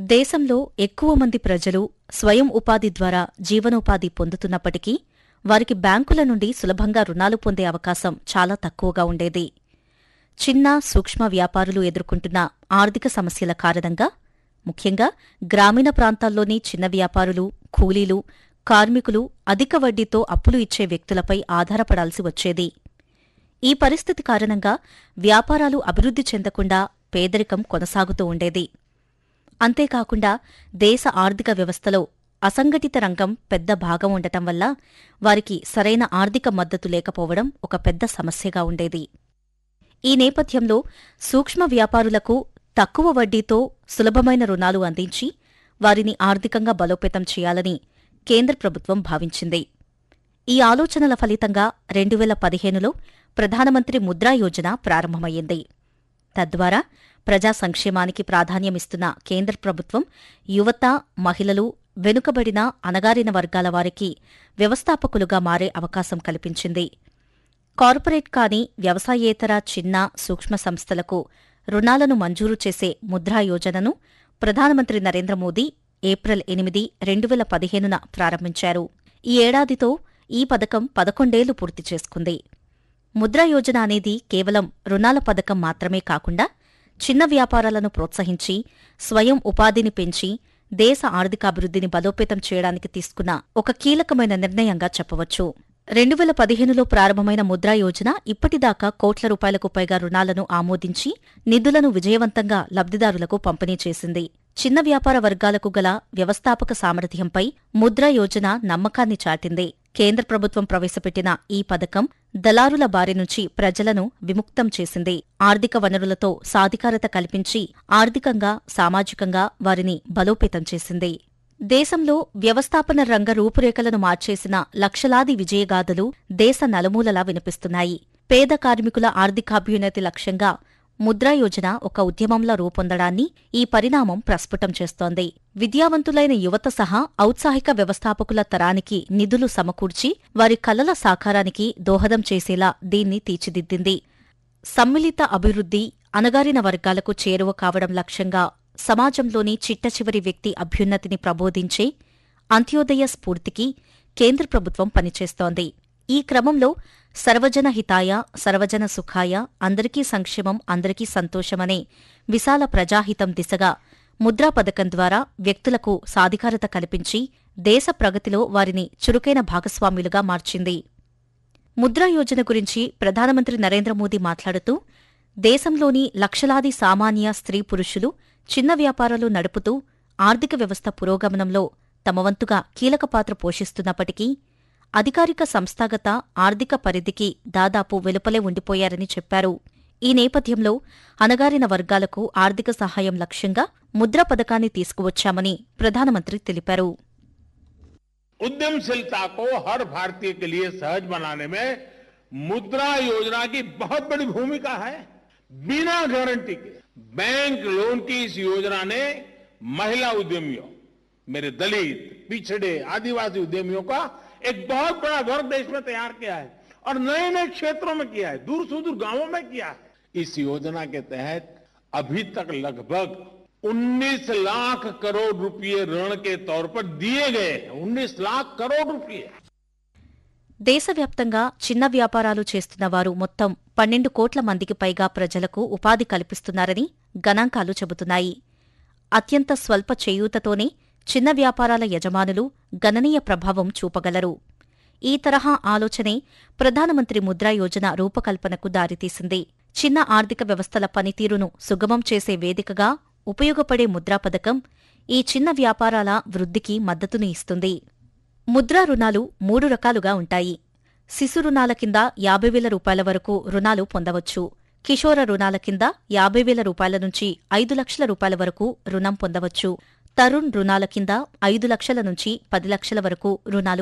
దేశంలో ఎక్కువ మంది ప్రజలు స్వయం ఉపాధి ద్వారా జీవనోపాధి పొందుతున్నప్పటికీ వారికి బ్యాంకుల నుండి సులభంగా రుణాలు పొందే అవకాశం చాలా తక్కువగా ఉండేది చిన్న సూక్ష్మ వ్యాపారులు ఎదుర్కొంటున్న ఆర్థిక సమస్యల కారణంగా ముఖ్యంగా గ్రామీణ ప్రాంతాల్లోని చిన్న వ్యాపారులు కూలీలు కార్మికులు అధిక వడ్డీతో అప్పులు ఇచ్చే వ్యక్తులపై ఆధారపడాల్సి వచ్చేది ఈ పరిస్థితి కారణంగా వ్యాపారాలు అభివృద్ధి చెందకుండా పేదరికం కొనసాగుతూ ఉండేది అంతేకాకుండా దేశ ఆర్థిక వ్యవస్థలో అసంఘటిత రంగం పెద్ద భాగం ఉండటం వల్ల వారికి సరైన ఆర్థిక మద్దతు లేకపోవడం ఒక పెద్ద సమస్యగా ఉండేది ఈ నేపథ్యంలో సూక్ష్మ వ్యాపారులకు తక్కువ వడ్డీతో సులభమైన రుణాలు అందించి వారిని ఆర్థికంగా బలోపేతం చేయాలని కేంద్ర ప్రభుత్వం భావించింది ఈ ఆలోచనల ఫలితంగా రెండు వేల పదిహేనులో ప్రధానమంత్రి ముద్రా యోజన ప్రారంభమయ్యింది తద్వారా ప్రజా సంక్షేమానికి ప్రాధాన్యమిస్తున్న కేంద్ర ప్రభుత్వం యువత మహిళలు వెనుకబడిన అణగారిన వర్గాల వారికి వ్యవస్థాపకులుగా మారే అవకాశం కల్పించింది కార్పొరేట్ కాని వ్యవసాయేతర చిన్న సూక్ష్మ సంస్థలకు రుణాలను మంజూరు చేసే ముద్రా యోజనను ప్రధానమంత్రి నరేంద్ర మోదీ ఏప్రిల్ ఎనిమిది రెండు వేల పదిహేనున ప్రారంభించారు ఈ ఏడాదితో ఈ పథకం పదకొండేళ్లు పూర్తి చేసుకుంది ముద్రా యోజన అనేది కేవలం రుణాల పథకం మాత్రమే కాకుండా చిన్న వ్యాపారాలను ప్రోత్సహించి స్వయం ఉపాధిని పెంచి దేశ ఆర్థికాభివృద్ధిని బలోపేతం చేయడానికి తీసుకున్న ఒక కీలకమైన నిర్ణయంగా చెప్పవచ్చు రెండు వేల పదిహేనులో ప్రారంభమైన ముద్రా యోజన ఇప్పటిదాకా కోట్ల రూపాయలకు పైగా రుణాలను ఆమోదించి నిధులను విజయవంతంగా లబ్ధిదారులకు పంపిణీ చేసింది చిన్న వ్యాపార వర్గాలకు గల వ్యవస్థాపక సామర్థ్యంపై ముద్రా యోజన నమ్మకాన్ని చాటింది కేంద్ర ప్రభుత్వం ప్రవేశపెట్టిన ఈ పథకం దళారుల బారి నుంచి ప్రజలను విముక్తం చేసింది ఆర్థిక వనరులతో సాధికారత కల్పించి ఆర్థికంగా సామాజికంగా వారిని బలోపేతం చేసింది దేశంలో వ్యవస్థాపన రంగ రూపురేఖలను మార్చేసిన లక్షలాది విజయగాథలు దేశ నలుమూలలా వినిపిస్తున్నాయి పేద కార్మికుల ఆర్థికాభ్యున్నతి లక్ష్యంగా ముద్రా యోజన ఒక ఉద్యమంలా రూపొందడాన్ని ఈ పరిణామం ప్రస్ఫుటం చేస్తోంది విద్యావంతులైన యువత సహా ఔత్సాహిక వ్యవస్థాపకుల తరానికి నిధులు సమకూర్చి వారి కలల సాకారానికి దోహదం చేసేలా దీన్ని తీర్చిదిద్దింది సమ్మిళిత అభివృద్ధి అణగారిన వర్గాలకు చేరువ కావడం లక్ష్యంగా సమాజంలోని చిట్టచివరి వ్యక్తి అభ్యున్నతిని ప్రబోధించే అంత్యోదయ స్ఫూర్తికి కేంద్ర ప్రభుత్వం పనిచేస్తోంది ఈ క్రమంలో సర్వజన హితాయ సర్వజన సుఖాయ అందరికీ సంక్షేమం అందరికీ సంతోషమనే విశాల ప్రజాహితం దిశగా ముద్రా పథకం ద్వారా వ్యక్తులకు సాధికారత కల్పించి దేశ ప్రగతిలో వారిని చురుకైన భాగస్వాములుగా మార్చింది ముద్రా యోజన గురించి ప్రధానమంత్రి నరేంద్ర మోదీ మాట్లాడుతూ దేశంలోని లక్షలాది సామాన్య స్త్రీ పురుషులు చిన్న వ్యాపారాలు నడుపుతూ ఆర్థిక వ్యవస్థ పురోగమనంలో తమ వంతుగా కీలక పాత్ర పోషిస్తున్నప్పటికీ అధికారిక సంస్థాగత ఆర్థిక పరిధికి దాదాపు వెలుపలే ఉండిపోయారని చెప్పారు ఈ నేపథ్యంలో అణగారిన వర్గాలకు ఆర్థిక సహాయం లక్ష్యంగా ముద్రా పథకాన్ని తీసుకువచ్చామని ప్రధానమంత్రి తెలిపారు उद्यमशीलता को हर भारतीय के लिए सहज बनाने में मुद्रा योजना की बहुत बड़ी भूमिका है बिना गारंटी के बैंक लोन की इस योजना ने महिला उद्यमियों मेरे दलित पिछड़े आदिवासी उद्यमियों का एक बहुत बड़ा वर्ग देश में तैयार किया है और नए नए क्षेत्रों में किया है दूर सुदूर गांवों में किया है इस योजना के तहत अभी तक लगभग 19 लाख करोड़ रुपए ऋण के तौर पर दिए गए हैं 19 लाख करोड़ रुपए దేశవ్యాప్తంగా చిన్న వ్యాపారాలు చేస్తున్న వారు మొత్తం పన్నెండు కోట్ల మందికి పైగా ప్రజలకు ఉపాధి కల్పిస్తున్నారని గణాంకాలు చెబుతున్నాయి అత్యంత స్వల్ప చేయూతతోనే చిన్న వ్యాపారాల యజమానులు గణనీయ ప్రభావం చూపగలరు ఈ తరహా ఆలోచనే ప్రధానమంత్రి ముద్రా యోజన రూపకల్పనకు దారితీసింది చిన్న ఆర్థిక వ్యవస్థల పనితీరును సుగమం చేసే వేదికగా ఉపయోగపడే ముద్రా పథకం ఈ చిన్న వ్యాపారాల వృద్ధికి మద్దతుని ఇస్తుంది ముద్రా రుణాలు మూడు రకాలుగా ఉంటాయి శిశు రుణాల కింద యాభై వేల రూపాయల వరకు రుణాలు పొందవచ్చు కిషోర రుణాల కింద యాభై వేల రూపాయల నుంచి ఐదు లక్షల రూపాయల వరకు రుణం పొందవచ్చు తరుణ్ రుణాల కింద ఐదు లక్షల నుంచి పది లక్షల వరకు రుణాలు